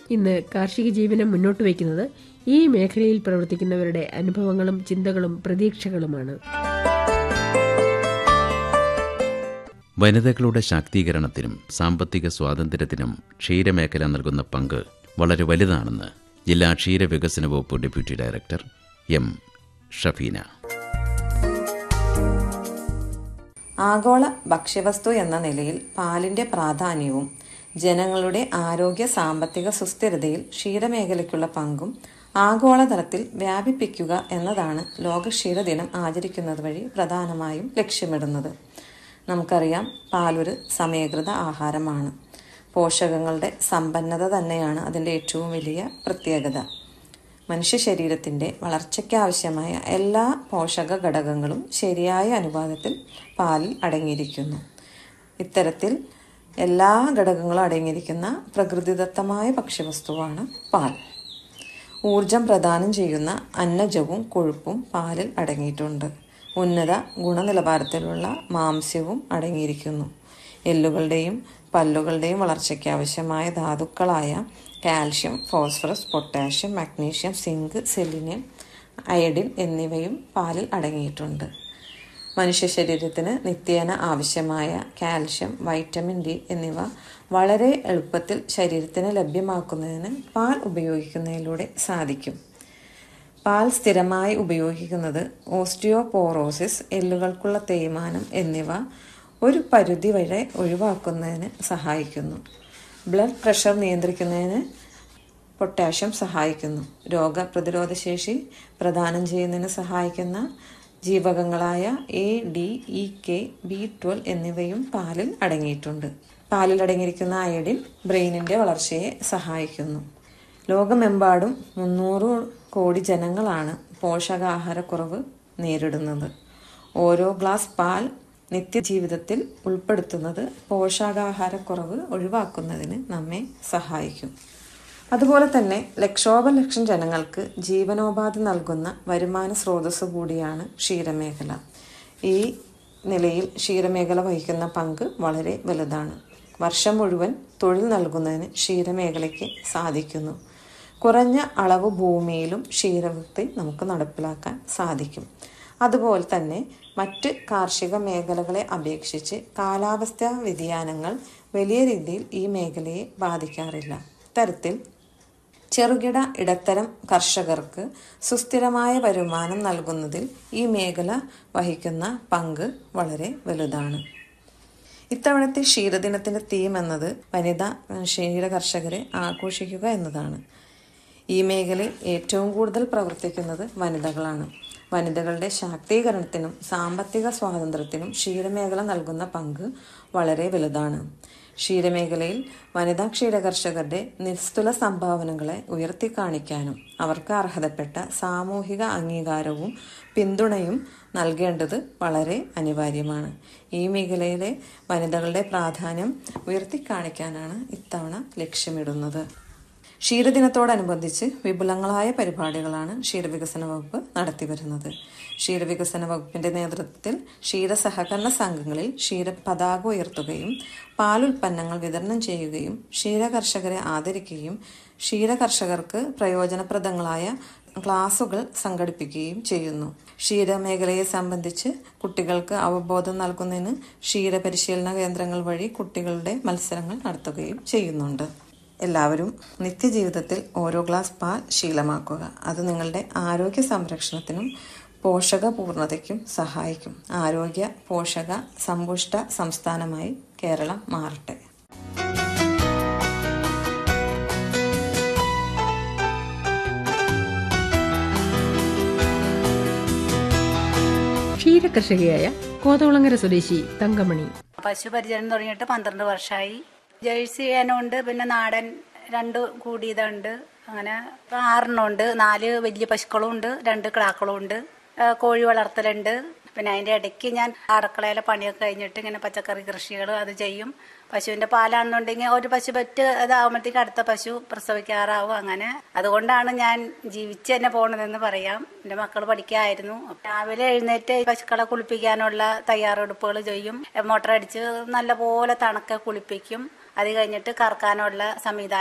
ഇന്ന് കാർഷിക ജീവനം മുന്നോട്ട് വയ്ക്കുന്നത് ഈ മേഖലയിൽ പ്രവർത്തിക്കുന്നവരുടെ അനുഭവങ്ങളും ചിന്തകളും പ്രതീക്ഷകളുമാണ് വനിതകളുടെ ശാക്തീകരണത്തിനും സാമ്പത്തിക സ്വാതന്ത്ര്യത്തിനും ക്ഷീരമേഖല നൽകുന്ന പങ്ക് വളരെ വലുതാണെന്ന് ജില്ലാ ക്ഷീരവികസന വകുപ്പ് ഡെപ്യൂട്ടി ഡയറക്ടർ എം ഷഫീന ആഗോള ഭക്ഷ്യവസ്തു എന്ന നിലയിൽ പാലിന്റെ പ്രാധാന്യവും ജനങ്ങളുടെ ആരോഗ്യ സാമ്പത്തിക സുസ്ഥിരതയിൽ ക്ഷീരമേഖലയ്ക്കുള്ള പങ്കും ആഗോളതലത്തിൽ വ്യാപിപ്പിക്കുക എന്നതാണ് ലോക ക്ഷീരദിനം ആചരിക്കുന്നത് വഴി പ്രധാനമായും ലക്ഷ്യമിടുന്നത് നമുക്കറിയാം പാലൊരു സമീകൃത ആഹാരമാണ് പോഷകങ്ങളുടെ സമ്പന്നത തന്നെയാണ് അതിൻ്റെ ഏറ്റവും വലിയ പ്രത്യേകത മനുഷ്യ ശരീരത്തിൻ്റെ വളർച്ചയ്ക്കാവശ്യമായ എല്ലാ പോഷക ഘടകങ്ങളും ശരിയായ അനുപാതത്തിൽ പാലിൽ അടങ്ങിയിരിക്കുന്നു ഇത്തരത്തിൽ എല്ലാ ഘടകങ്ങളും അടങ്ങിയിരിക്കുന്ന പ്രകൃതിദത്തമായ ഭക്ഷ്യവസ്തുവാണ് പാൽ ഊർജം പ്രദാനം ചെയ്യുന്ന അന്നജവും കൊഴുപ്പും പാലിൽ അടങ്ങിയിട്ടുണ്ട് ഉന്നത ഗുണനിലവാരത്തിലുള്ള മാംസ്യവും അടങ്ങിയിരിക്കുന്നു എല്ലുകളുടെയും പല്ലുകളുടെയും വളർച്ചയ്ക്ക് ആവശ്യമായ ധാതുക്കളായ calcium phosphorus potassium magnesium zinc selenium iodine എന്നിവയും പാലിൽ അടങ്ങിയിട്ടുണ്ട് മനുഷ്യ ശരീരത്തിന് നിത്യേന ആവശ്യമായ കാൽഷ്യം വൈറ്റമിൻ ഡി എന്നിവ വളരെ എളുപ്പത്തിൽ ശരീരത്തിന് ലഭ്യമാക്കുന്നതിന് പാൽ ഉപയോഗിക്കുന്നതിലൂടെ സാധിക്കും പാൽ സ്ഥിരമായി ഉപയോഗിക്കുന്നത് ഓസ്റ്റിയോപോറോസിസ് എല്ലുകൾക്കുള്ള തേയ്മാനം എന്നിവ ഒരു പരിധി വരെ ഒഴിവാക്കുന്നതിന് സഹായിക്കുന്നു ബ്ലഡ് പ്രഷർ നിയന്ത്രിക്കുന്നതിന് പൊട്ടാഷ്യം സഹായിക്കുന്നു രോഗപ്രതിരോധ ശേഷി പ്രദാനം ചെയ്യുന്നതിന് സഹായിക്കുന്ന ജീവകങ്ങളായ A D E K B twelve എന്നിവയും പാലിൽ അടങ്ങിയിട്ടുണ്ട് പാലിൽ അടങ്ങിയിരിക്കുന്ന അയഡിൻ ബ്രെയിനിന്റെ വളർച്ചയെ സഹായിക്കുന്നു ലോകമെമ്പാടും മുന്നൂറ് കോടി ജനങ്ങളാണ് പോഷകാഹാരക്കുറവ് നേരിടുന്നത് ഓരോ ഗ്ലാസ് പാൽ നിത്യജീവിതത്തിൽ ഉൾപ്പെടുത്തുന്നത് പോഷകാഹാരക്കുറവ് ഒഴിവാക്കുന്നതിന് നമ്മെ സഹായിക്കും അതുപോലെ തന്നെ ലക്ഷോപലക്ഷം ജനങ്ങൾക്ക് ജീവനോപാധി നൽകുന്ന വരുമാന സ്രോതസ് കൂടിയാണ് ക്ഷീരമേഖല ഈ നിലയിൽ ക്ഷീരമേഖല വഹിക്കുന്ന പങ്ക് വളരെ വലുതാണ് വർഷം മുഴുവൻ തൊഴിൽ നൽകുന്നതിന് ക്ഷീരമേഖലയ്ക്ക് സാധിക്കുന്നു കുറഞ്ഞ അളവ് ഭൂമിയിലും ക്ഷീരവൃത്തി നമുക്ക് നടപ്പിലാക്കാൻ സാധിക്കും അതുപോലെ തന്നെ മറ്റ് കാർഷിക മേഖലകളെ അപേക്ഷിച്ച് കാലാവസ്ഥാ വ്യതിയാനങ്ങൾ വലിയ രീതിയിൽ ഈ മേഖലയെ ബാധിക്കാറില്ല ഇത്തരത്തിൽ ചെറുകിട ഇടത്തരം കർഷകർക്ക് സുസ്ഥിരമായ വരുമാനം നൽകുന്നതിൽ ഈ മേഖല വഹിക്കുന്ന പങ്ക് വളരെ വലുതാണ് ഇത്തവണത്തെ ക്ഷീരദിനത്തിന്റെ തീം എന്നത് വനിതാ ക്ഷീര കർഷകരെ ആഘോഷിക്കുക എന്നതാണ് ഈ മേഖലയിൽ ഏറ്റവും കൂടുതൽ പ്രവർത്തിക്കുന്നത് വനിതകളാണ് വനിതകളുടെ ശാക്തീകരണത്തിനും സാമ്പത്തിക സ്വാതന്ത്ര്യത്തിനും ക്ഷീരമേഖല നൽകുന്ന പങ്ക് വളരെ വലുതാണ് ക്ഷീരമേഖലയിൽ വനിതാ ക്ഷീരകർഷകരുടെ നിസ്തുല സംഭാവനകളെ ഉയർത്തിക്കാണിക്കാനും അവർക്ക് അർഹതപ്പെട്ട സാമൂഹിക അംഗീകാരവും പിന്തുണയും നൽകേണ്ടത് വളരെ അനിവാര്യമാണ് ഈ മേഖലയിലെ വനിതകളുടെ പ്രാധാന്യം ഉയർത്തിക്കാണിക്കാനാണ് ഇത്തവണ ലക്ഷ്യമിടുന്നത് ക്ഷീരദിനത്തോടനുബന്ധിച്ച് വിപുലങ്ങളായ പരിപാടികളാണ് ക്ഷീരവികസന വകുപ്പ് നടത്തിവരുന്നത് ക്ഷീരവികസന വകുപ്പിന്റെ നേതൃത്വത്തിൽ ക്ഷീര സഹകരണ സംഘങ്ങളിൽ ക്ഷീര പതാക ഉയർത്തുകയും പാലുൽപ്പന്നങ്ങൾ വിതരണം ചെയ്യുകയും ക്ഷീര കർഷകരെ ആദരിക്കുകയും ക്ഷീര കർഷകർക്ക് പ്രയോജനപ്രദങ്ങളായ ക്ലാസുകൾ സംഘടിപ്പിക്കുകയും ചെയ്യുന്നു ക്ഷീരമേഖലയെ സംബന്ധിച്ച് കുട്ടികൾക്ക് അവബോധം നൽകുന്നതിന് ക്ഷീര പരിശീലന കേന്ദ്രങ്ങൾ വഴി കുട്ടികളുടെ മത്സരങ്ങൾ നടത്തുകയും ചെയ്യുന്നുണ്ട് എല്ലാവരും നിത്യജീവിതത്തിൽ ഓരോ ഗ്ലാസ് പാൽ ശീലമാക്കുക അത് നിങ്ങളുടെ ആരോഗ്യ സംരക്ഷണത്തിനും പോഷക പൂർണ്ണതയ്ക്കും സഹായിക്കും ആരോഗ്യ പോഷക സമ്പുഷ്ട സംസ്ഥാനമായി കേരളം മാറട്ടെ ക്ഷീരകർഷകയായ കോതകുളങ്ങര സ്വദേശി തങ്കമണി പശുപരിചരണം തുടങ്ങിയിട്ട് പന്ത്രണ്ട് വർഷമായി ജേഴ്സി ഇനമുണ്ട് പിന്നെ നാടൻ രണ്ട് കൂടിയതുണ്ട് അങ്ങനെ ഇപ്പം ആറെണ്ണമുണ്ട് നാല് വലിയ പശുക്കളും ഉണ്ട് രണ്ട് കിടാക്കളും ഉണ്ട് ആ, കോഴി വളർത്തലുണ്ട് പിന്നെ അതിൻ്റെ ഇടയ്ക്ക് ഞാൻ അടുക്കളയിലെ പണിയൊക്കെ കഴിഞ്ഞിട്ട് ഇങ്ങനെ പച്ചക്കറി കൃഷികൾ അത് ചെയ്യും പശുവിൻ്റെ പാലാണെന്നുണ്ടെങ്കിൽ ഒരു പശു പറ്റ് ഇതാകുമ്പോഴത്തേക്ക് അടുത്ത പശു പ്രസവിക്കാറാവും അങ്ങനെ അതുകൊണ്ടാണ് ഞാൻ ജീവിച്ച് തന്നെ പോകണതെന്ന് പറയാം എൻ്റെ മക്കൾ പഠിക്കായിരുന്നു രാവിലെ എഴുന്നേറ്റ് പശുക്കളെ കുളിപ്പിക്കാനുള്ള തയ്യാറെടുപ്പുകൾ ചെയ്യും മോട്ടർ അടിച്ച് നല്ലപോലെ തണുക്കെ കുളിപ്പിക്കും അത് കഴിഞ്ഞിട്ട് കറക്കാനുള്ള സംവിധാനം